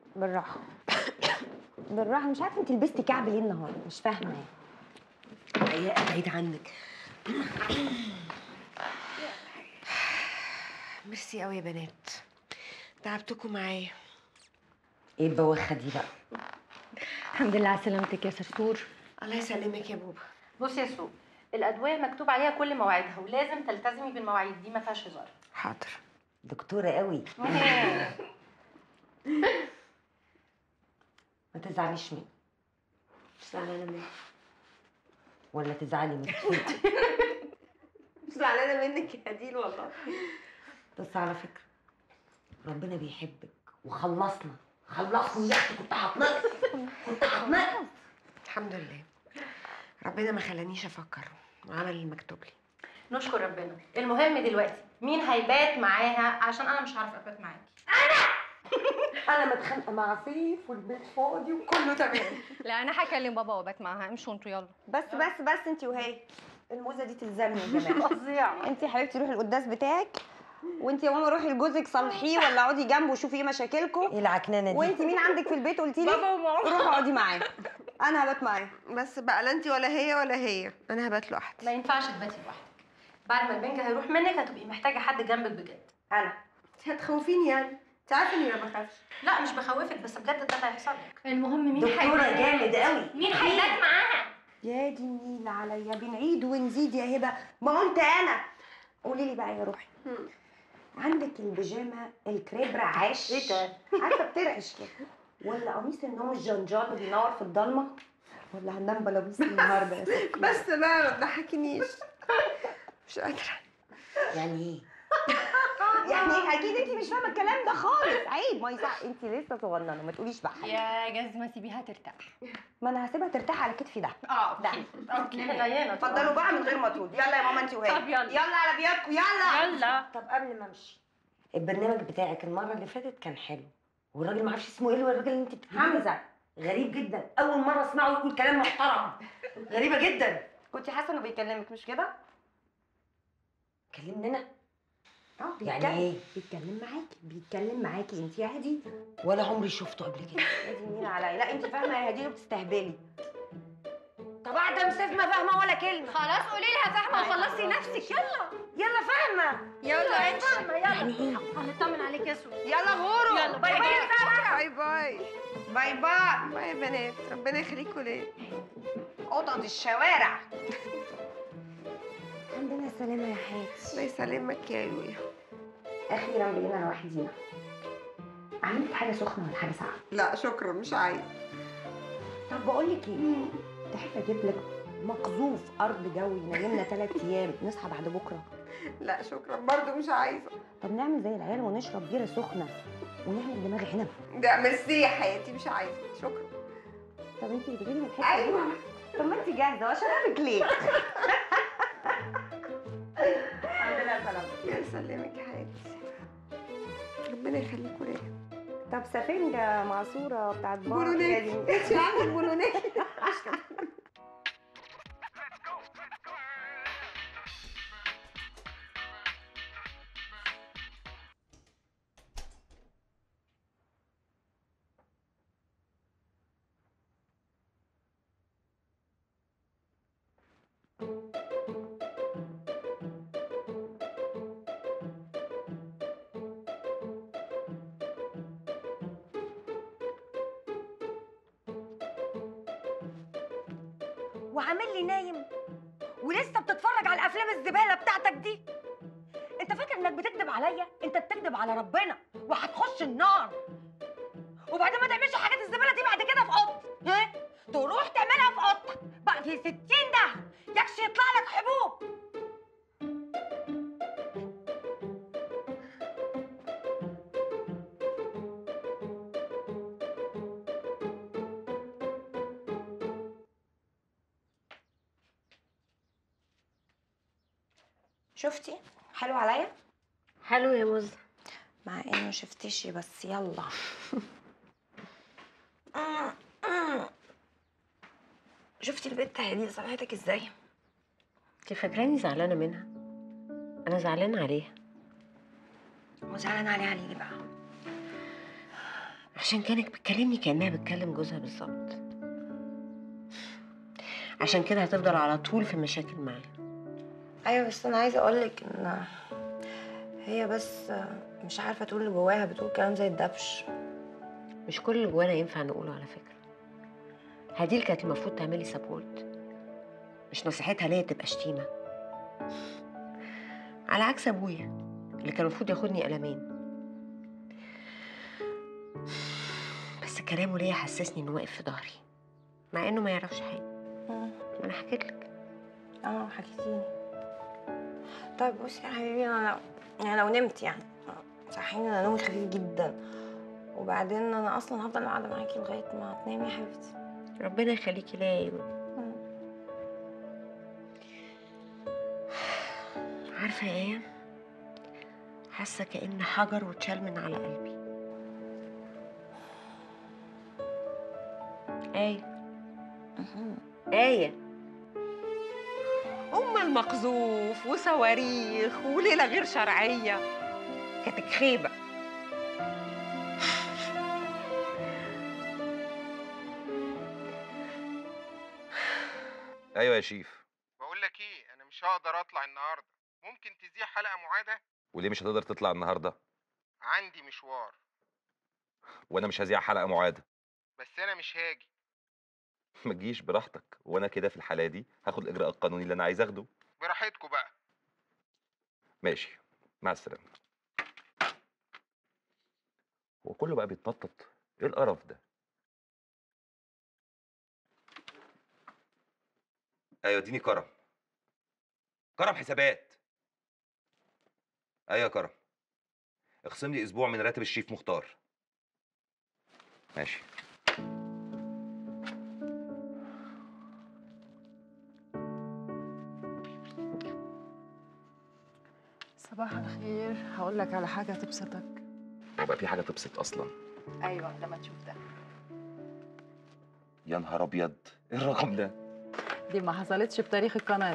بالراحه بالراحه مش عارفه انت لبستي كعب ليه النهارده مش فاهمه يعني يا بعيد عنك ميرسي قوي يا بنات تعبتكم معايا ايه البواخه دي بقى الحمد لله على سلامتك يا سرسور الله يسلمك يا بوبا بصي يا سو الادويه مكتوب عليها كل مواعيدها ولازم تلتزمي بالمواعيد دي ما فيهاش هزار حاضر دكتوره قوي ما تزعليش مني مش زعلانه منك ولا تزعلي مني مش زعلانه منك يا هديل والله بس على فكره ربنا بيحبك وخلصنا خلصنا يا اختي كنت هتنقص كنت هتنقص الحمد لله ربنا ما خلانيش افكر وعمل المكتوب لي نشكر ربنا المهم دلوقتي مين هيبات معاها عشان انا مش عارفه ابات معاكي انا متخانقه مع سيف والبيت فاضي وكله تمام لا انا هكلم بابا وابات معاها امشوا انتوا يلا بس بس بس انت وهي الموزه دي تلزمني يا جماعه فظيع انت يا حبيبتي روحي القداس بتاعك وانت يا ماما روحي لجوزك صلحيه ولا اقعدي جنبه وشوفي ايه مشاكلكم ايه العكنانه دي وانت مين عندك في البيت قلتي لي بابا وماما روحي اقعدي معاه انا هبات معاه بس بقى لا انت ولا هي ولا هي انا هبات لوحدي ما ينفعش تباتي لوحدك بعد ما البنج هيروح منك هتبقي محتاجه حد جنبك بجد انا انت هتخوفيني يعني انت عارفه اني ما بخافش لا مش بخوفك بس بجد ده اللي هيحصل لك المهم مين دكتوره جامد قوي مين هيبات معاها يا دي النيل عليا بنعيد ونزيد يا هبه ما قلت انا قولي لي بقى يا روحي عندك البيجامه الكريب رعاش ايه ده عارفه بترعش كده ولا قميص النوم الجنجال اللي بينور في الضلمه ولا هننام بلابيس النهارده يا ستي بس بقى ما تضحكنيش مش قادره يعني ايه يعني اكيد انت مش فاهمه الكلام ده خالص عيب ما يصح انت لسه صغننه ما تقوليش بقى حاجة. يا جزمه سيبيها ترتاح ما انا هسيبها ترتاح على كتفي ده اه ده اوكي حنينه اتفضلوا بقى من غير مجهود يلا يا ماما انت وهي طب يلا. يلا على بياتكم يلا يلا طب قبل ما امشي البرنامج بتاعك المره اللي فاتت كان حلو والراجل ما اعرفش اسمه ايه الراجل اللي انت بتجيبيه حمزه غريب جدا اول مره اسمعه يقول كلام محترم غريبه جدا كنت حاسه انه بيكلمك مش كده كلمني انا اه يعني ايه بيتكلم معاكي بيتكلم معاكي انت يا هدي ولا عمري شفته قبل كده يا دي مين عليا لا انت فاهمه يا هدي بتستهبلي طب قاعده مسيف ما فاهمه ولا كلمه خلاص قولي لها فاهمه وخلصي نفسك يلا يلا فاهمه يلا امشي فاهمه يلا يعني ايه هنطمن عليك يا سو يلا غوروا يلا، باي باي باي باي باي باي باي يا بنات ربنا يخليكوا ليا قطط الشوارع الحمد لله سلامة يا الله حياتي يسلمك يا يويا أخيرا بقينا لوحدينا عملت حاجة سخنة ولا حاجة ساقعة؟ لا شكرا مش عايز طب بقول لك إيه؟ تحب أجيب لك مقذوف أرض جو ينيمنا ثلاث أيام نصحى بعد بكرة لا شكرا برضو مش عايزه طب نعمل زي العيال ونشرب بيرة سخنة ونعمل دماغ عنب ده ميرسي يا حياتي مش عايزه شكرا طب أنت بتجيبي من الحتة دي؟ ايوه طب ما أنت جاهزة وأشربك ليه؟ الحمد لله سلامتك الله يسلمك يا حياتي ربنا يخليكوا ليا طب سفنجة معصورة بتاعت بار بولونيك. يا دي. انت عندك بولونيك وعامل لي نايم ولسه بتتفرج على الافلام الزباله بتاعتك دي انت فاكر انك بتكذب عليا انت بتكذب على ربنا وهتخش النار وبعدين ما تعملش حاجات الزباله دي بعد كده في اوضتي ها تروح تعملها في اوضتك بقى في 60 ده يكش يطلع لك حبوب شفتي حلو عليا حلو يا مز مع انه شفتش بس يلا شفتي البت هدي صنعتك ازاي انت فاكراني زعلانه منها انا زعلانه عليها وزعلان عليها ليه بقى عشان كانت بتكلمني كأنها بتكلم جوزها بالظبط عشان كده هتفضل على طول في مشاكل معاه ايوه بس انا عايزه اقول لك ان هي بس مش عارفه تقول اللي جواها بتقول كلام زي الدبش مش كل اللي جوانا ينفع نقوله على فكرة هديل كانت المفروض تعملي سبورت مش نصيحتها ليا تبقى شتيمة على عكس أبويا اللي كان المفروض ياخدني قلمين بس كلامه ليا حسسني إنه واقف في ظهري مع إنه ما يعرفش حاجة ما أنا حكيت لك اه حكيتيلي طيب بصي يا حبيبي انا لو يعني لو نمت يعني صحيني انا نومي خفيف جدا وبعدين انا اصلا هفضل قاعده معاكي لغايه ما تنامي يا حبيبتي ربنا يخليكي ليا يا يومي مم. عارفة يا ايه حاسة كأن حجر واتشال من على قلبي آية آية أم المقذوف وصواريخ وليلة غير شرعية كانت خيبة ايوه يا شيف بقول لك ايه انا مش هقدر اطلع النهارده ممكن تذيع حلقه معاده وليه مش هتقدر تطلع النهارده عندي مشوار وانا مش هذيع حلقه معاده بس انا مش هاجي ما تجيش براحتك وانا كده في الحاله دي هاخد الاجراء القانوني اللي انا عايز اخده براحتكم بقى ماشي مع السلامه هو كله بقى بيتنطط ايه القرف ده ايوه اديني كرم كرم حسابات ايوه يا كرم اخصم لي اسبوع من راتب الشيف مختار ماشي صباح الخير هقول لك على حاجة تبسطك هو بقى في حاجه تبسط اصلا أيوة لما تشوف ده يا نهار ابيض ايه الرقم ده دي ما حصلتش في تاريخ القناة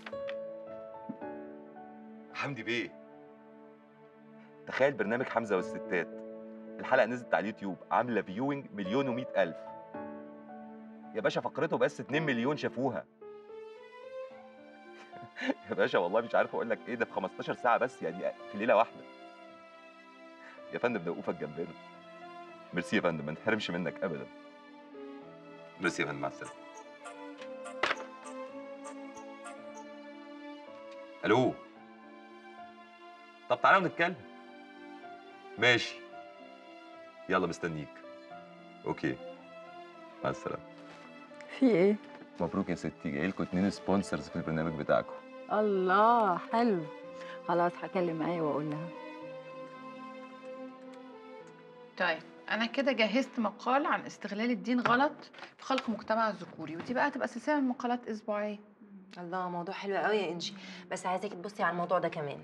حمدي بيه تخيل برنامج حمزه والستات الحلقه نزلت على اليوتيوب عامله فيوينج مليون ومئة الف يا باشا فقرته بس 2 مليون شافوها يا باشا والله مش عارف اقول لك ايه ده في 15 ساعه بس يعني في ليله واحده يا فندم ده وقوفك جنبنا ميرسي يا فندم ما نتحرمش منك ابدا ميرسي يا فندم مع السلامه الو طب تعالى نتكلم ماشي يلا مستنيك اوكي مع السلامه في إيه؟ مبروك يا ستي جاي لكم اتنين سبونسرز في البرنامج بتاعكم الله حلو خلاص هكلم معايا وأقول لها طيب انا كده جهزت مقال عن استغلال الدين غلط في خلق مجتمع الذكوري ودي بقى هتبقى سلسله من مقالات اسبوعيه الله موضوع حلو قوي يا انجي بس عايزاكي تبصي على الموضوع ده كمان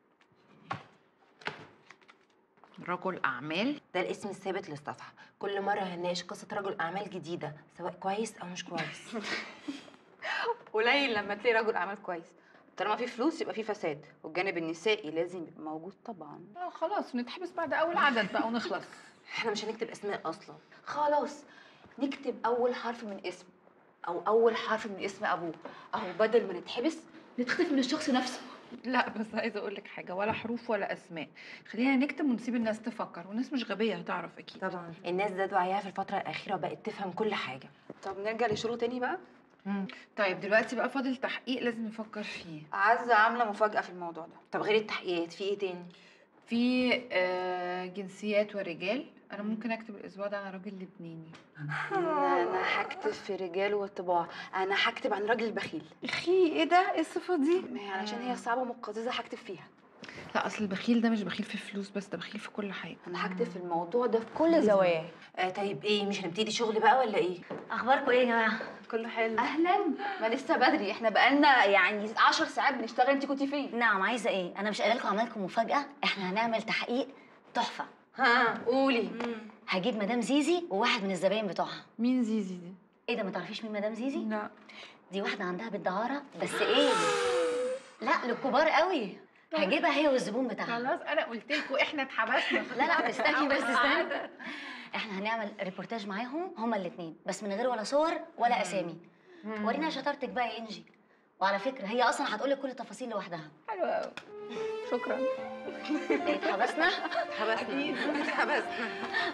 رجل اعمال ده الاسم الثابت للصفحه كل مره هنناقش قصه رجل اعمال جديده سواء كويس او مش كويس قليل لما تلاقي رجل اعمال كويس طالما في فلوس يبقى في فساد والجانب النسائي لازم يبقى موجود طبعا آه خلاص نتحبس بعد اول عدد بقى ونخلص احنا مش هنكتب اسماء اصلا خلاص نكتب اول حرف من اسمه او اول حرف من اسم ابوه اهو بدل ما نتحبس نتخطف من الشخص نفسه لا بس عايزه اقول لك حاجه ولا حروف ولا اسماء خلينا نكتب ونسيب الناس تفكر والناس مش غبيه هتعرف اكيد طبعا الناس ده وعيها في الفتره الاخيره وبقت تفهم كل حاجه طب نرجع للشغل تاني بقى طيب دلوقتي بقى فاضل تحقيق لازم نفكر فيه عزة عامله مفاجاه في الموضوع ده طب غير التحقيقات في ايه تاني في آه جنسيات ورجال انا ممكن اكتب الاسبوع ده عن راجل لبناني انا أنا هكتب في رجال والطباع انا هكتب عن راجل بخيل اخي ايه ده ايه الصفه دي ما هي علشان هي صعبه ومقززه هكتب فيها لا اصل البخيل ده مش بخيل في الفلوس بس ده بخيل في كل حاجه انا هكتب في الموضوع ده في كل زواياه آه طيب ايه مش هنبتدي شغل بقى ولا ايه اخباركم ايه يا جماعه كله حلو اهلا ما لسه بدري احنا بقالنا يعني 10 ساعات بنشتغل انت كنتي فين نعم عايزه ايه انا مش قايله لكم عملكم مفاجاه احنا هنعمل تحقيق تحفه ها قولي هجيب مدام زيزي وواحد من الزباين بتوعها مين زيزي دي ايه ده ما تعرفيش مين مدام زيزي لا دي واحده عندها بيت دعاره بس ايه لا للكبار قوي هجيبها هي والزبون بتاعها خلاص انا قلت لكم احنا اتحبسنا لا لا استني بس استني احنا احنا هنعمل ريبورتاج معاهم هما الاثنين بس من غير ولا صور ولا اسامي ورينا شطارتك بقى يا انجي وعلى فكره هي اصلا هتقول لك كل التفاصيل لوحدها حلو قوي شكرا إيه، اتحبسنا حبسنا حبسنا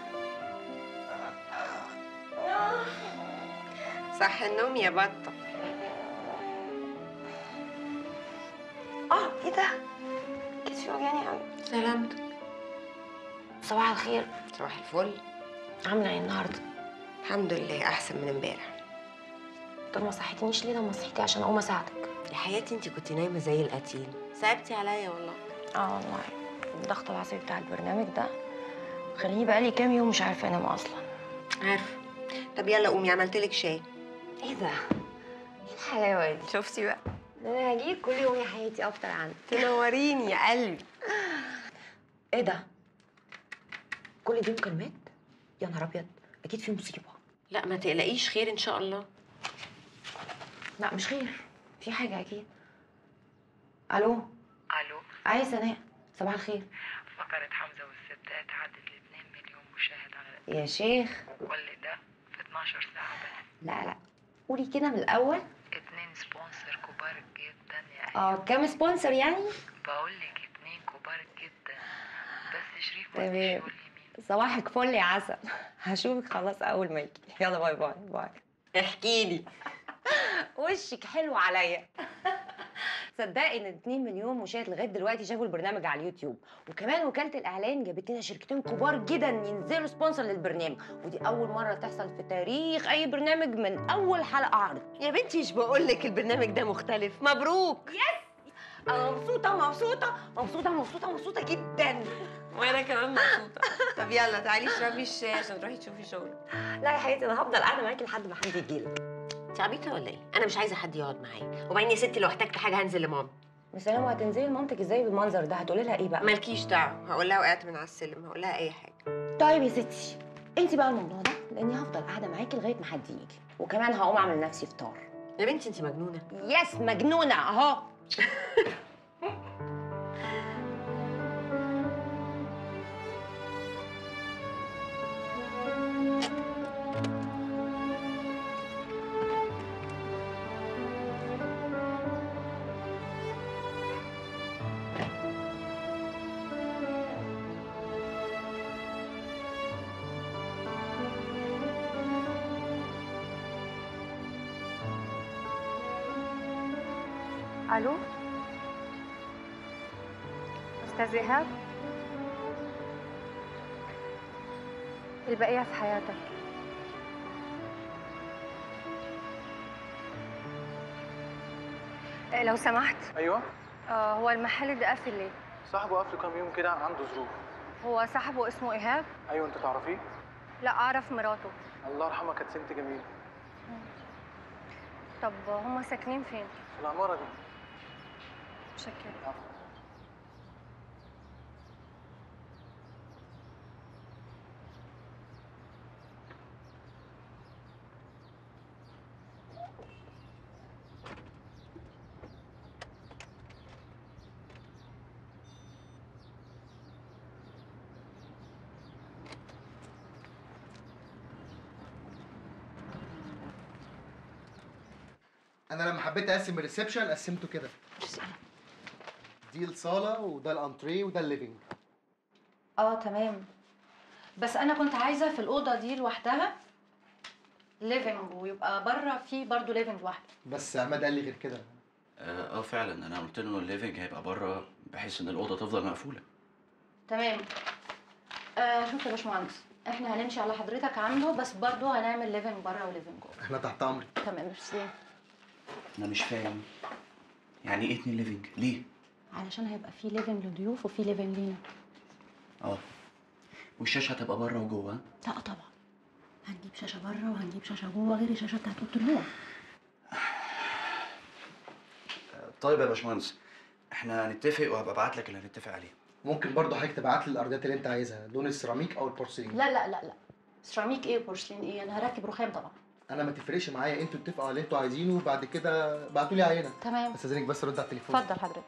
صح النوم يا بطة اه ايه ده كتفي وجعني قوي سلامتك صباح الخير صباح الفل عامله ايه النهارده الحمد لله احسن من امبارح طب ما صحيتنيش ليه لما صحيتي عشان اقوم اساعدك يا حياتي انت كنت نايمه زي القتيل صعبتي عليا والله اه والله الضغط العصبي بتاع البرنامج ده خليني بقالي كام يوم مش عارفه انام اصلا عارفه طب يلا قومي عملت لك شاي ايه ده ايه الحلاوه دي شفتي بقى ده انا هجيب كل يوم يا حياتي افطر عندك تنوريني يا قلبي ايه ده كل دي مكالمات يا نهار ابيض اكيد في مصيبه لا ما تقلقيش خير ان شاء الله لا مش خير في حاجه اكيد الو الو عايز سناء صباح الخير فقرة حمزة والستات عدت ل 2 مليون مشاهد على يا شيخ كل ده في 12 ساعة بس لا لا قولي كده من الاول اتنين سبونسر كبار جدا يا اه كام سبونسر يعني بقول لك اتنين كبار جدا بس شريف ما تمام. رضيش يقول لي مين صباحك فل يا عسل هشوفك خلاص اول ما يجي يلا باي باي باي احكي لي وشك حلو عليا صدقي ان 2 مليون مشاهد لغايه دلوقتي شافوا البرنامج على اليوتيوب وكمان وكاله الاعلان جابت لنا شركتين كبار جدا ينزلوا سبونسر للبرنامج ودي اول مره تحصل في تاريخ اي برنامج من اول حلقه عرض يا بنتي مش بقول لك البرنامج ده مختلف مبروك انا مبسوطه مبسوطه مبسوطه مبسوطه مبسوطه جدا وانا كمان مبسوطه طب يلا تعالي اشربي الشاي عشان تروحي تشوفي شغل لا يا حبيبتي انا هفضل قاعده معاكي لحد ما حد يجيلك انت عبيطه ولا ايه انا مش عايزه حد يقعد معايا وبعدين يا ستي لو احتجت حاجه هنزل لماما مسلمة وهتنزلي لمامتك ازاي بالمنظر ده هتقولي لها ايه بقى مالكيش دعوه هقول لها وقعت من على السلم هقول لها اي حاجه طيب يا ستي انت بقى الموضوع ده لاني هفضل قاعده معاكي لغايه ما حد يجي وكمان هقوم اعمل لنفسي فطار يا بنتي انت مجنونه يس مجنونه اهو الو استاذ ايهاب البقيه في حياتك آه، لو سمحت ايوه آه، هو المحل ده قافل ليه صاحبه قفل كام يوم كده عنده ظروف هو صاحبه اسمه ايهاب ايوه انت تعرفيه لا اعرف مراته الله يرحمها كانت ست جميله طب هما ساكنين فين في العماره دي شكرا انا لما حبيت اقسم الريسبشن قسمته كده دي الصاله وده الانتريه وده الليفينج اه تمام بس انا كنت عايزه في الاوضه دي لوحدها ليفنج ويبقى بره في برضه ليفنج لوحده بس عماد قال لي غير كده اه آه، فعلا انا قلت له الليفنج هيبقى بره بحيث ان الاوضه تفضل مقفوله تمام آه شوف يا باشمهندس احنا هنمشي على حضرتك عنده بس برضه هنعمل ليفنج بره وليفنج جوه احنا تحت امرك تمام ميرسي انا مش فاهم يعني ايه اتنين ليفنج ليه علشان هيبقى في ليفنج للضيوف وفي ليفنج لينا اه والشاشه هتبقى بره وجوه ها؟ لا طبعا هنجيب شاشه بره وهنجيب شاشه جوه غير الشاشه بتاعت اوضه النوم آه، طيب يا باشمهندس احنا هنتفق وهبقى ابعت لك اللي هنتفق عليه ممكن برضه حضرتك تبعت لي الارضيات اللي انت عايزها لون السيراميك او البورسلين لا لا لا لا سيراميك ايه وبورسلين ايه انا هركب رخام طبعا انا ما تفرقش معايا انتوا اتفقوا على اللي انتوا عايزينه وبعد كده بعتوا لي عينه تمام استاذنك بس رد على التليفون اتفضل حضرتك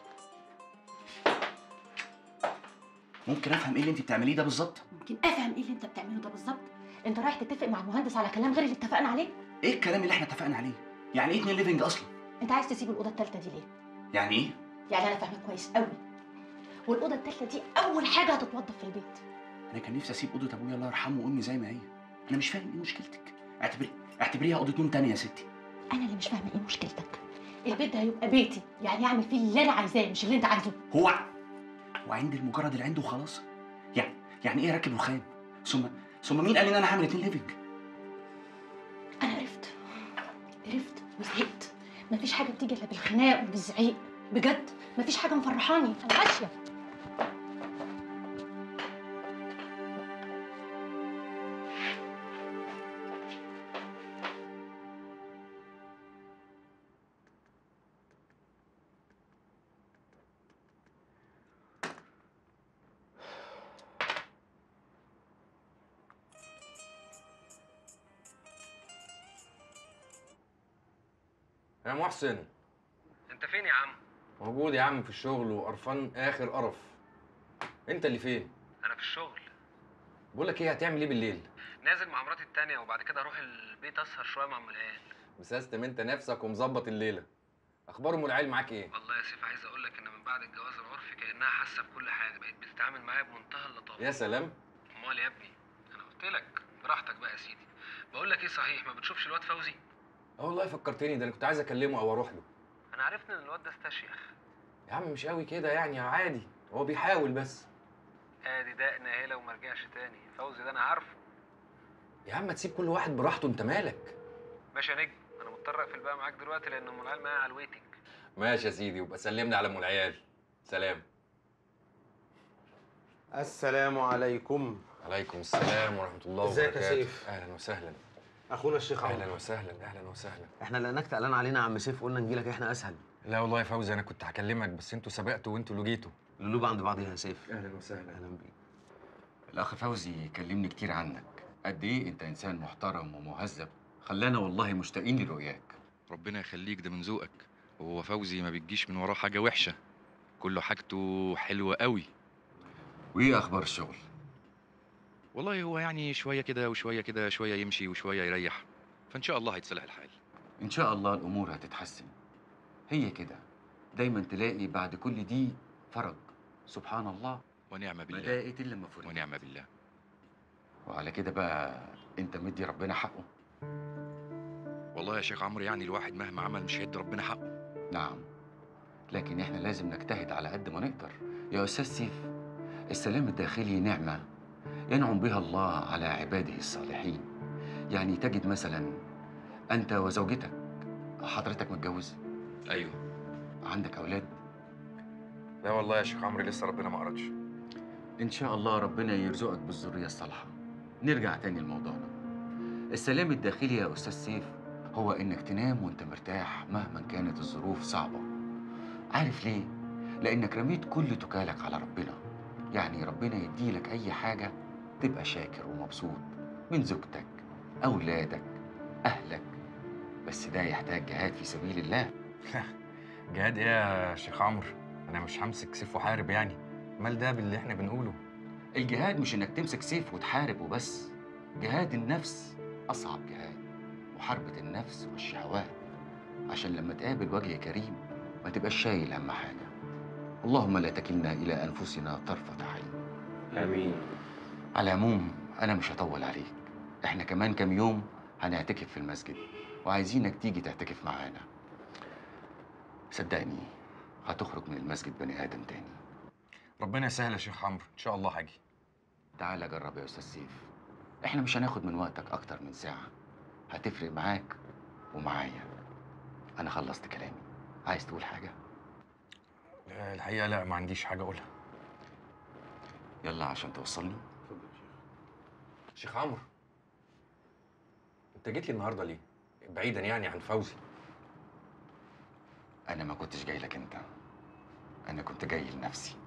ممكن افهم ايه اللي انت بتعمليه ده بالظبط ممكن افهم ايه اللي انت بتعمله ده بالظبط انت رايح تتفق مع المهندس على كلام غير اللي اتفقنا عليه ايه الكلام اللي احنا اتفقنا عليه يعني ايه اتنين ليفنج اصلا انت عايز تسيب الاوضه الثالثه دي ليه يعني ايه يعني انا فاهمك كويس قوي والاوضه الثالثه دي اول حاجه هتتوضب في البيت انا كان نفسي اسيب اوضه ابويا الله يرحمه وامي زي ما هي انا مش فاهم ايه مشكلتك اعتبري اعتبريها اوضه نوم تانية يا ستي انا اللي مش فاهمه ايه مشكلتك البيت ده هيبقى بيتي يعني اعمل فيه اللي انا عايزاه مش اللي انت عايزه هو وعندي المجرد اللي عنده وخلاص يعني يعني ايه راكب رخام ثم ثم مين قال ان انا هعمل اتنين ليفنج انا عرفت عرفت وزهقت مفيش حاجه بتيجي الا بالخناق وبالزعيق بجد مفيش حاجه مفرحاني انا ماشيه يا محسن انت فين يا عم؟ موجود يا عم في الشغل وقرفان اخر قرف انت اللي فين انا في الشغل بقول لك ايه هتعمل ايه بالليل نازل مع مراتي التانية وبعد كده اروح البيت اسهر شوية مع ام العيال مسستم انت نفسك ومظبط الليله اخبار ام العيال معاك ايه والله يا سيف عايز اقول لك ان من بعد الجواز العرفي كانها حاسه بكل حاجه بقت بتتعامل معايا بمنتهى اللطافه يا سلام امال يا ابني انا قلت لك براحتك بقى يا سيدي بقول لك ايه صحيح ما بتشوفش الواد فوزي اه والله فكرتني ده انا كنت عايز اكلمه او اروح له انا عرفت ان الواد ده استشيخ يا عم مش قوي كده يعني عادي هو بيحاول بس ادي ده ناهله وما رجعش تاني فوزي ده انا عارفه يا عم ما تسيب كل واحد براحته انت مالك ماشي يا نجم انا مضطر اقفل بقى معاك دلوقتي لان ام العيال معايا على الويتنج ماشي يا سيدي وبقى سلمني على ام العيال سلام السلام عليكم عليكم السلام ورحمه الله ازيك يا وبركاته سيف؟ اهلا وسهلا اخونا الشيخ عمرو اهلا وسهلا اهلا وسهلا احنا لانك قلقان علينا يا عم سيف قلنا نجيلك احنا اسهل لا والله يا فوزي انا كنت هكلمك بس انتوا سبقتوا وانتوا اللي جيتوا القلوب عند بعضها يا سيف اهلا وسهلا اهلا بيك الأخ فوزي كلمني كتير عنك قد إيه أنت إنسان محترم ومهذب خلانا والله مشتاقين لرؤياك ربنا يخليك ده من ذوقك وهو فوزي ما بتجيش من وراه حاجه وحشه كله حاجته حلوه قوي وإيه أخبار الشغل؟ والله هو يعني شويه كده وشويه كده شويه يمشي وشويه يريح فان شاء الله هيتصلح الحال إن شاء الله الأمور هتتحسن هي كده دايما تلاقي بعد كل دي فرج سبحان الله ونعم بالله ما لقيت إلا ما فرج ونعم بالله وعلى كده بقى أنت مدي ربنا حقه والله يا شيخ عمرو يعني الواحد مهما عمل مش هيدي ربنا حقه نعم لكن احنا لازم نجتهد على قد ما نقدر يا أستاذ سيف السلام الداخلي نعمة ينعم بها الله على عباده الصالحين يعني تجد مثلا أنت وزوجتك حضرتك متجوز؟ أيوه عندك أولاد؟ لا والله يا شيخ عمرو لسه ربنا ما قرتش إن شاء الله ربنا يرزقك بالذرية الصالحة نرجع تاني لموضوعنا السلام الداخلي يا أستاذ سيف هو إنك تنام وأنت مرتاح مهما كانت الظروف صعبة عارف ليه؟ لأنك رميت كل تكالك على ربنا يعني ربنا يديلك أي حاجة تبقى شاكر ومبسوط من زوجتك أولادك أهلك بس ده يحتاج جهاد في سبيل الله جهاد ايه يا شيخ عمرو انا مش همسك سيف وحارب يعني مال ده باللي احنا بنقوله الجهاد مش إنك تمسك سيف وتحارب وبس جهاد النفس أصعب جهاد محاربة النفس والشهوات عشان لما تقابل وجه كريم ما تبقاش شايل هم حاجة اللهم لا تكلنا إلى أنفسنا طرفة عين امين على العموم أنا مش هطول عليك إحنا كمان كام يوم هنعتكف في المسجد وعايزينك تيجي تعتكف معانا صدقني هتخرج من المسجد بني آدم تاني ربنا يسهل يا شيخ عمرو ان شاء الله هاجي تعالى جرب يا أستاذ سيف إحنا مش هناخد من وقتك أكتر من ساعة هتفرق معاك ومعايا أنا خلصت كلامي عايز تقول حاجة؟ لا، الحقيقه لا ما عنديش حاجه اقولها يلا عشان توصلني شيخ عمرو انت جيت لي النهارده ليه بعيدا يعني عن فوزي أنا ما كنتش جاي لك أنت أنا كنت جاي لنفسي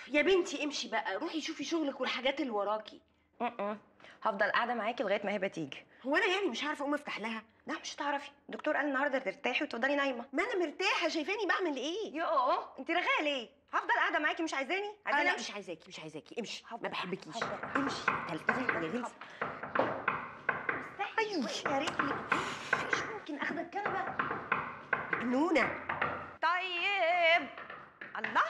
يا بنتي امشي بقى روحي شوفي شغلك والحاجات اللي وراكي م-م. هفضل قاعده معاكي لغايه ما هبه تيجي هو انا يعني مش عارفه اقوم افتح لها لا مش هتعرفي الدكتور قال النهارده ترتاحي وتفضلي نايمه ما انا مرتاحه شايفاني بعمل ايه يوه انت رغايه ليه هفضل قاعده معاكي مش عايزاني انا عايزاني لا أمشي؟ مش عايزاكي مش عايزاكي امشي ما بحبكيش هفضل. امشي تلقيني يا جنس ايوه يا رجلي مش ممكن اخد الكنبه جنونه طيب الله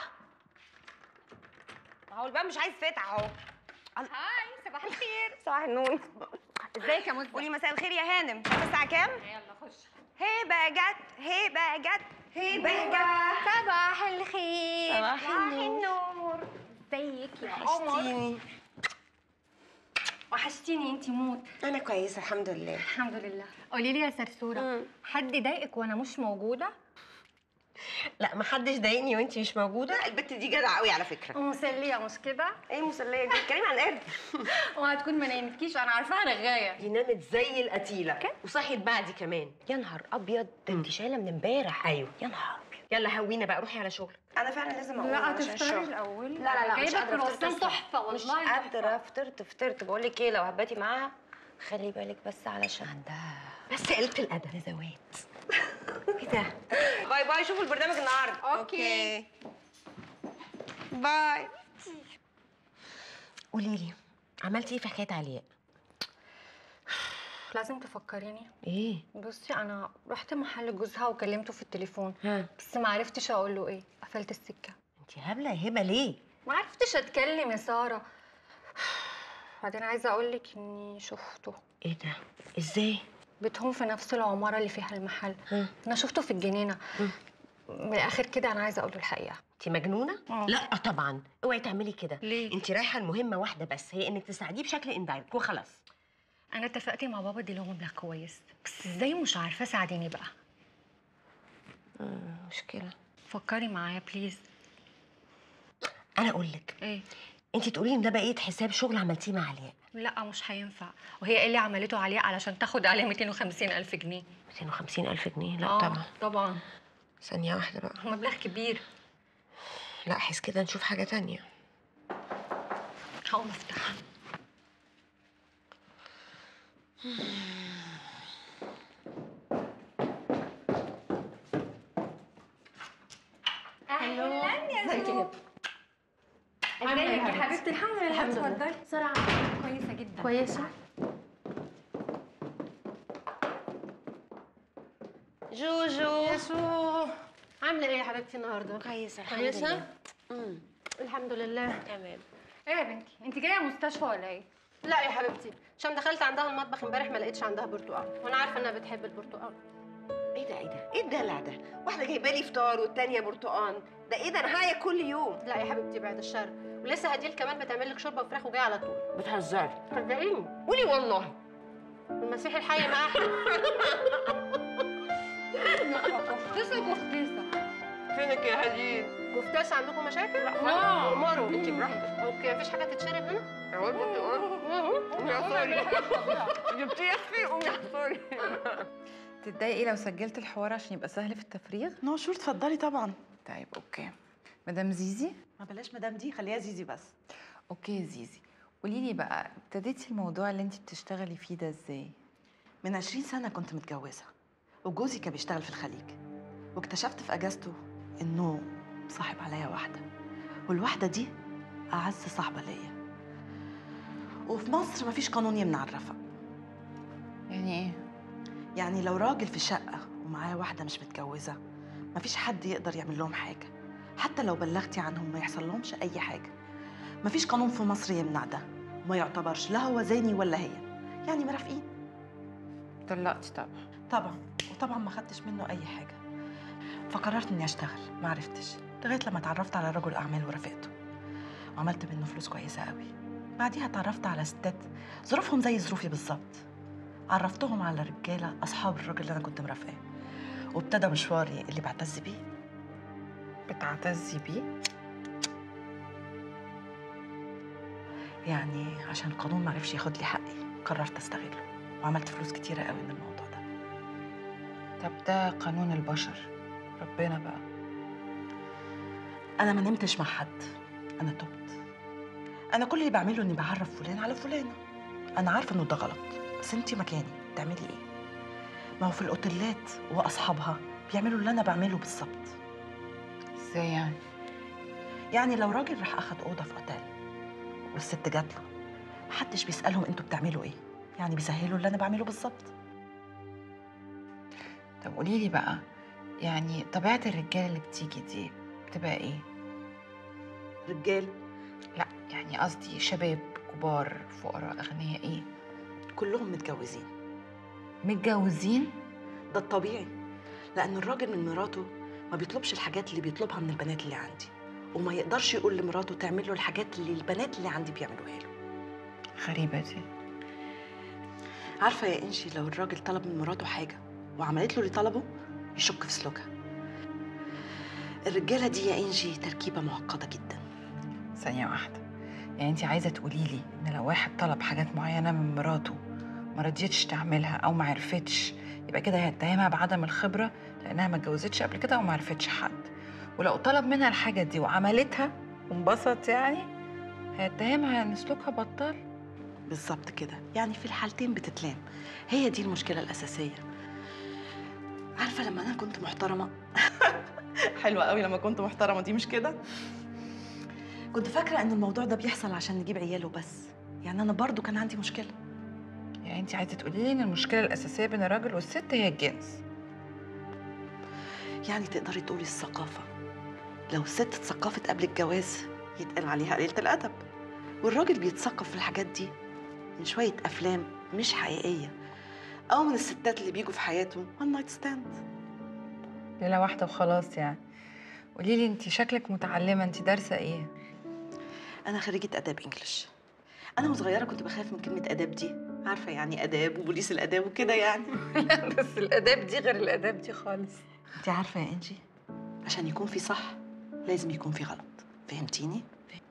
اهو الباب مش عايز فتح اهو هاي صباح الخير صباح النور ازيك يا مزة قولي مساء الخير يا هانم شايفه الساعه كام يلا خش هبه جت هبه جت هبه جت صباح الخير صباح النور ازيك يا قمر وحشتيني وحشتيني انتي موت انا كويسه الحمد لله الحمد لله قولي لي يا سرسوره حد ضايقك وانا مش موجوده لا ما حدش ضايقني وانتي مش موجوده البت دي جدعه قوي على فكره مسليه مش كده ايه مسليه دي بتتكلمي عن قرد وهتكون ما نامتكيش انا عارفاها رغايه دي نامت زي القتيله وصحيت بعدي كمان يا نهار ابيض ده انت شايله من امبارح ايوه يا نهار ابيض يلا هوينا بقى روحي على شغلك انا فعلا لازم اقوم لا علشان تفطري الشغل. الاول لا لا لا مش جايبه قادره كرواسون فطرت تحفه مش والله قادره فطرت فطرت بقول لك ايه لو هباتي معاها خلي بالك بس علشان عندها بس قلة الادب نزوات ايه ده باي باي شوفوا البرنامج النهارده اوكي باي قولي لي عملتي ايه في حكايه علياء لازم تفكريني ايه بصي انا رحت محل جوزها وكلمته في التليفون ها بس ما عرفتش اقول له ايه قفلت السكه انت هبله يا هبه ليه ما عرفتش اتكلم يا ساره بعدين عايزه اقول لك اني شفته ايه ده ازاي بيتهم في نفس العماره اللي فيها المحل ها انا شفته في الجنينه من الاخر كده انا عايزه اقول له الحقيقه انت مجنونه آه. لا طبعا اوعي تعملي كده ليه؟ انت رايحه المهمه واحده بس هي انك تساعديه بشكل اندايركت وخلاص انا اتفقت مع بابا اديله مبلغ كويس بس ازاي مش عارفه ساعديني بقى مشكله فكري معايا بليز انا اقول لك ايه انت تقولي ان ده بقيه حساب شغل عملتيه مع علياء لا مش هينفع وهي ايه اللي عملته عليه علشان تاخد عليه 250 الف جنيه 250 الف جنيه لا آه، طبعا طبعا ثانيه واحده بقى مبلغ كبير لا حس كده نشوف حاجه تانية هقوم افتح اهلا يا ازيك زوزو. عاملة ايه يا ازيك يا حبيبتي؟ حبيبتي الحمد لله الحمد لله. اتفضلي سرعة كويسه جدا كويسة جوجو يا سو عاملة ايه يا حبيبتي النهاردة؟ كويسة الحمد كويسة؟ لله. امم الحمد لله تمام ايه يا بنتي انت جايه مستشفى ولا ايه لا يا حبيبتي عشان دخلت عندها المطبخ امبارح ما لقيتش عندها برتقال وانا عارفة انها بتحب البرتقال ايه ده ايه ده ايه الدلع ده واحده جايبه لي فطار والتانيه برتقان ده ايه ده انا هايا كل يوم لا يا حبيبتي بعد الشر ولسه هديل كمان بتعمل لك شوربة وفراخ وجاية على طول بتهزري صدقيني قولي والله المسيح الحي معاها كفتسه كفتسه فينك يا هديل كفتاس عندكم مشاكل؟ لا. مروا انتي براحتك. اوكي مفيش حاجة تتشرب هنا؟ اهو البرتقال يا سوري جبتيه يا اختي قومي يا سوري تتضايقي لو سجلت الحوار عشان يبقى سهل في التفريغ؟ نو شور اتفضلي طبعا طيب اوكي مدام زيزي ما بلاش مدام دي خليها زيزي بس اوكي يا زيزي قولي لي بقى ابتديتي الموضوع اللي انت بتشتغلي فيه ده ازاي من 20 سنة كنت متجوزة وجوزي كان بيشتغل في الخليج واكتشفت في اجازته انه صاحب عليا واحدة والواحدة دي أعز صاحبة ليا وفي مصر مفيش قانون يمنع الرفق يعني ايه؟ يعني لو راجل في شقة ومعاه واحدة مش متجوزة مفيش حد يقدر يعمل لهم حاجة حتى لو بلغتي عنهم ما يحصل لهمش أي حاجة مفيش قانون في مصر يمنع ده وما يعتبرش لا هو زاني ولا هي يعني مرافقين طلقتي طبعا طبعا وطبعا ما خدتش منه أي حاجة فقررت إني أشتغل ما عرفتش لغاية لما اتعرفت على رجل أعمال ورافقته وعملت منه فلوس كويسة قوي بعديها اتعرفت على ستات ظروفهم زي ظروفي بالظبط عرفتهم على رجالة أصحاب الراجل اللي أنا كنت مرافقاه وابتدى مشواري اللي بعتز بيه بتعتزي بيه؟ يعني عشان القانون معرفش ياخد لي حقي قررت استغله وعملت فلوس كتيرة قوي من الموضوع ده طب ده قانون البشر ربنا بقى أنا ما نمتش مع حد انا تبت انا كل اللي بعمله اني بعرف فلان على فلانه انا عارفه انه ده غلط بس انت مكاني تعملي ايه ما هو في الاوتيلات واصحابها بيعملوا اللي انا بعمله بالظبط ازاي يعني يعني لو راجل راح اخد اوضه في اوتيل والست جات له محدش بيسالهم انتوا بتعملوا ايه يعني بيسهلوا اللي انا بعمله بالظبط طب قولي لي بقى يعني طبيعه الرجاله اللي بتيجي دي بتبقى ايه رجال لا يعني قصدي شباب كبار فقراء اغنياء ايه كلهم متجوزين متجوزين ده الطبيعي لان الراجل من مراته ما بيطلبش الحاجات اللي بيطلبها من البنات اللي عندي وما يقدرش يقول لمراته تعمل له الحاجات اللي البنات اللي عندي بيعملوها له غريبه دي عارفه يا انشي لو الراجل طلب من مراته حاجه وعملت له اللي طلبه يشك في سلوكها الرجاله دي يا انجي تركيبه معقده جدا ثانيه واحده يعني انت عايزه تقولي لي ان لو واحد طلب حاجات معينه من مراته ما رضيتش تعملها او ما عرفتش يبقى كده هيتهمها بعدم الخبره لانها ما اتجوزتش قبل كده وما عرفتش حد ولو طلب منها الحاجه دي وعملتها وانبسط يعني هيتهمها ان سلوكها بطال بالظبط كده يعني في الحالتين بتتلام هي دي المشكله الاساسيه عارفه لما انا كنت محترمه حلوه قوي لما كنت محترمه دي مش كده كنت فاكره ان الموضوع ده بيحصل عشان نجيب عياله بس يعني انا برضو كان عندي مشكله يعني انت عايزه تقولي لي ان المشكله الاساسيه بين الراجل والست هي الجنس يعني تقدري تقولي الثقافه لو الست اتثقفت قبل الجواز يتقال عليها قليله الادب والراجل بيتثقف في الحاجات دي من شويه افلام مش حقيقيه او من الستات اللي بيجوا في حياته وان نايت ستاند ليله واحده وخلاص يعني قولي لي انت شكلك متعلمه انت دارسه ايه انا خريجه اداب انجلش انا وصغيره كنت بخاف من كلمه اداب دي عارفه يعني اداب وبوليس الاداب وكده يعني بس الاداب دي غير الاداب دي خالص انت عارفه يا انجي عشان يكون في صح لازم يكون في غلط فهمتيني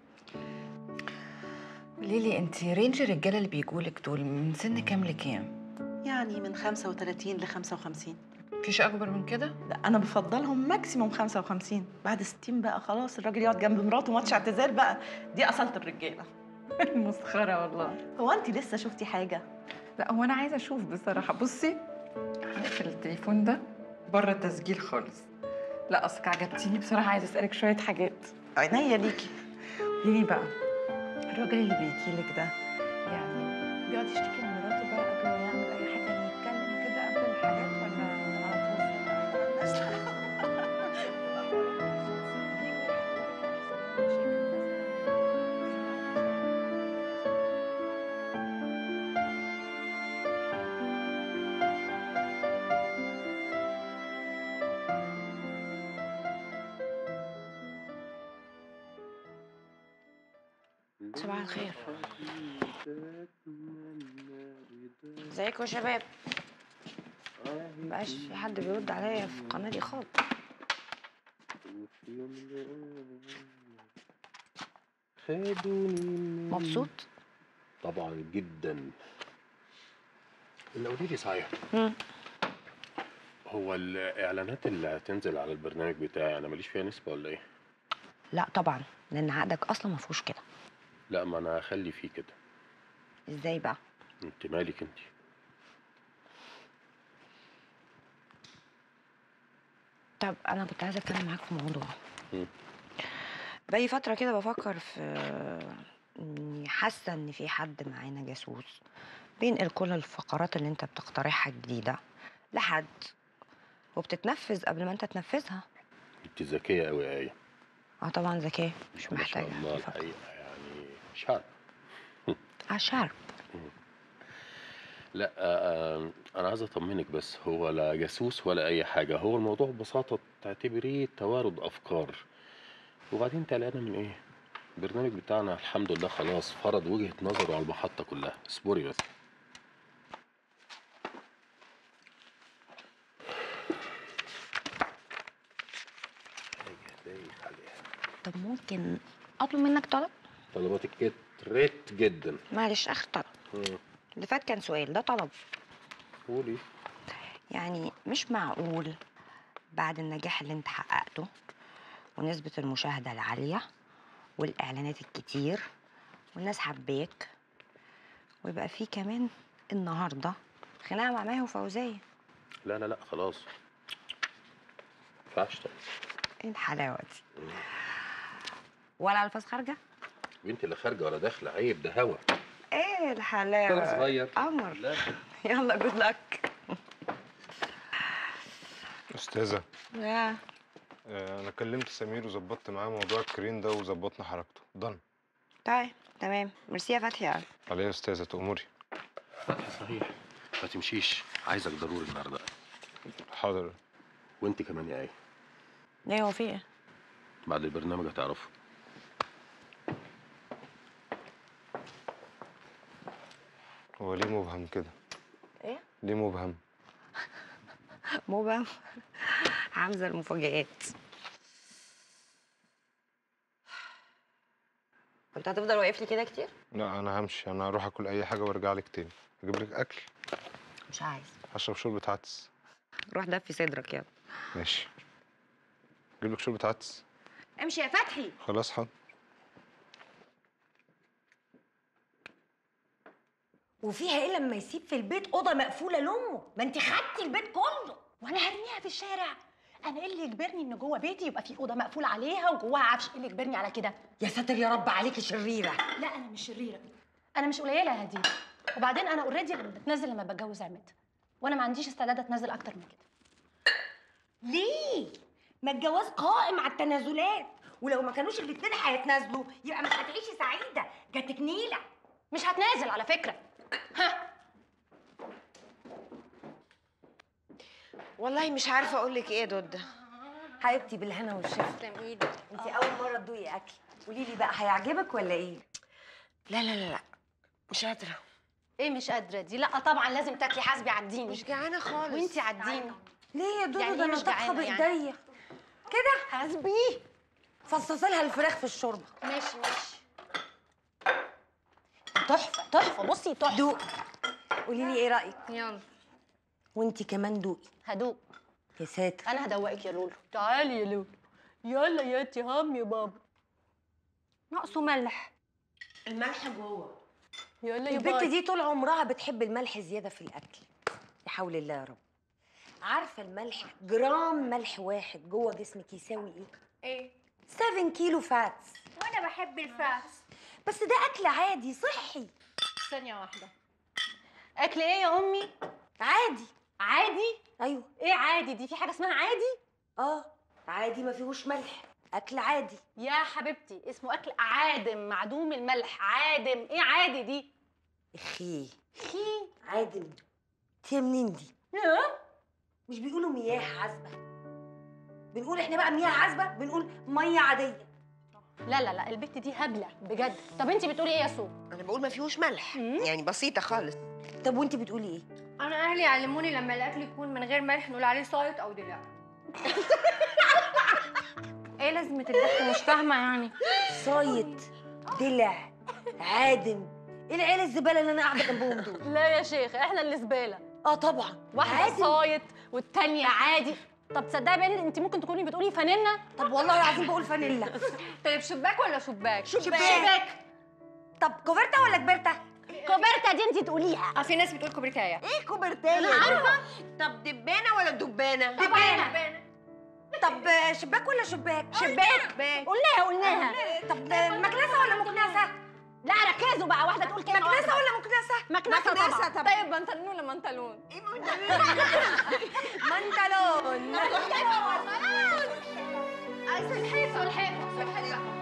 قولي لي انت رينج الرجاله اللي بيجولك دول من سن كام لكام يعني من 35 ل 55 مفيش اكبر من كده لا انا بفضلهم ماكسيموم 55 بعد 60 بقى خلاص الراجل يقعد جنب مراته ماتش اعتزال بقى دي اصاله الرجاله مسخره والله هو انت لسه شفتي حاجه لا هو انا عايزه اشوف بصراحه بصي هنقفل التليفون ده بره التسجيل خالص لا اصلك عجبتيني بصراحه عايزه اسالك شويه حاجات عينيا ليكي قولي لي بقى الراجل اللي بيجي لك ده يعني بيقعد يشتكي من مراته بقى قبل ما يعمل اي حاجه يتكلم كده قبل الحاجات ولا على صباح الخير ازيكم يا شباب مبقاش في حد بيرد عليا في القناه دي خالص مبسوط طبعا جدا اللي قولي لي صحيح مم. هو الاعلانات اللي هتنزل على البرنامج بتاعي انا ماليش فيها نسبه ولا ايه لا طبعا لان عقدك اصلا ما فيهوش كده لا ما انا هخلي فيه كده ازاي بقى انت مالك انت طب انا كنت عايزه اتكلم معاك في موضوع مم. بقالي فتره كده بفكر في اني حاسه ان في حد معانا جاسوس بينقل كل الفقرات اللي انت بتقترحها الجديده لحد وبتتنفذ قبل ما انت تنفذها انت ذكيه قوي يا ايه اه طبعا ذكيه مش ما شاء محتاجه الله الحقيقه يعني شعر اه شارب لا آه انا عايز اطمنك بس هو لا جاسوس ولا اي حاجه هو الموضوع ببساطه تعتبريه توارد افكار وبعدين انت قلقانه من ايه البرنامج بتاعنا الحمد لله خلاص فرض وجهه نظره على المحطه كلها اصبري بس طب ممكن اطلب منك طلب طلباتك كترت جدا معلش اخر طلب مم. اللي فات كان سؤال ده طلب قولي يعني مش معقول بعد النجاح اللي انت حققته ونسبة المشاهدة العالية والاعلانات الكتير والناس حباك ويبقى في كمان النهارده خناقه مع ماهي وفوزيه لا لا لا خلاص ما ينفعش طبعا ايه الحلاوه دي ولا الفاظ خارجه بنت اللي خارجه ولا داخله عيب ده هوا ايه الحلاوه أنا صغير. قمر لا. يلا جود لك استاذه يا آه، انا كلمت سمير وظبطت معاه موضوع الكرين ده وظبطنا حركته ضن طيب تمام ميرسي يا فتحي قوي عليه يا استاذه تأمري فتحي صحيح ما تمشيش عايزك ضروري النهارده حاضر وانت كمان يا ايه ايه هو في ايه بعد البرنامج هتعرفوا هو ليه مبهم كده ايه ليه مبهم مبهم حمزه المفاجآت انت هتفضل واقف لي كده كتير لا انا همشي انا هروح اكل اي حاجه وارجع لك تاني اجيب لك اكل مش عايز هشرب شوربه عدس روح دفي صدرك يلا ماشي اجيب لك شوربه عدس امشي يا فتحي خلاص حاضر وفيها ايه لما يسيب في البيت اوضه مقفوله لامه ما انت خدتي البيت كله وانا هرميها في الشارع انا ايه اللي يجبرني ان جوه بيتي يبقى في اوضه مقفوله عليها وجواها عفش ايه اللي يجبرني على كده يا ساتر يا رب عليكي شريره لا انا مش شريره انا مش قليله يا هديه وبعدين انا اوريدي بتنزل لما بتجوز عماد وانا ما عنديش استعداد اتنازل اكتر من كده ليه ما الجواز قائم على التنازلات ولو ما كانوش الاتنين هيتنازلوا يبقى مش هتعيشي سعيده جاتك نيله مش هتنازل على فكره والله مش عارفه اقول لك ايه يا دودة حبيبتي بالهنا والشفا تسلم ايدك انت اول مره تدوقي اكل قولي لي بقى هيعجبك ولا ايه لا لا لا لا مش قادره ايه مش قادره دي لا طبعا لازم تاكلي حاسبي عديني مش جعانه خالص وانتي عديني ليه يا دودو يعني ده إيه انا مش طبخه جعانة يعني؟ بايديا كده حاسبي فصصي لها الفراخ في الشوربه ماشي ماشي تحفه تحفه بصي تحفه دوق قولي لي ايه رايك يلا وانت كمان دوقي هدوق يا ساتر انا هدوقك يا لولو تعالي يا لولو يلا يا تهام يا بابا ناقصه ملح الملح جوه يلا يا البت باي دي طول عمرها بتحب الملح زياده في الاكل يا حول الله يا رب عارفه الملح جرام ملح واحد جوه جسمك يساوي ايه ايه 7 كيلو فاتس وانا بحب الفاس بس ده اكل عادي صحي ثانيه واحده اكل ايه يا امي عادي عادي ايوه ايه عادي دي في حاجه اسمها عادي اه عادي ما فيهوش ملح اكل عادي يا حبيبتي اسمه اكل عادم معدوم الملح عادم ايه عادي دي اخي خي عادل هي منين دي مش بيقولوا مياه عذبه بنقول احنا بقى مياه عذبه بنقول ميه عاديه لا لا لا البت دي هبله بجد طب انت بتقولي ايه يا سو انا بقول ما فيهوش ملح يعني بسيطه خالص طب وانت بتقولي ايه انا اهلي علموني لما الاكل يكون من غير ملح نقول عليه صايط او دلع ايه لازمه الضحك مش فاهمه يعني صايت دلع عادم ايه العيله الزباله اللي انا قاعده جنبهم دول لا يا شيخ احنا اللي زباله اه طبعا واحده عادي. صايت والتانيه عادي طب تصدقي بقى انت ممكن تكوني بتقولي فانلة طب والله العظيم بقول فانيلا طيب شباك ولا شباك شباك. طب كوفرتا ولا كبرتا كوبرتا دي انت تقوليها اه في ناس بتقول كوبرتايه ايه كوبرتايه أنا عارفة. طب دبانه ولا دبانه دبانة. طب آه، شباك ولا شباك شباك قلناها قلناها طب آه، مكنسه ولا مكنسه لا ركزوا بقى واحده تقول كلمه مكنسه واحدة. ولا مكنسه مكنسه طبعا طب طيب بنطلون ولا منطلون ايه منطلون سلحفه سلحفه سلحفه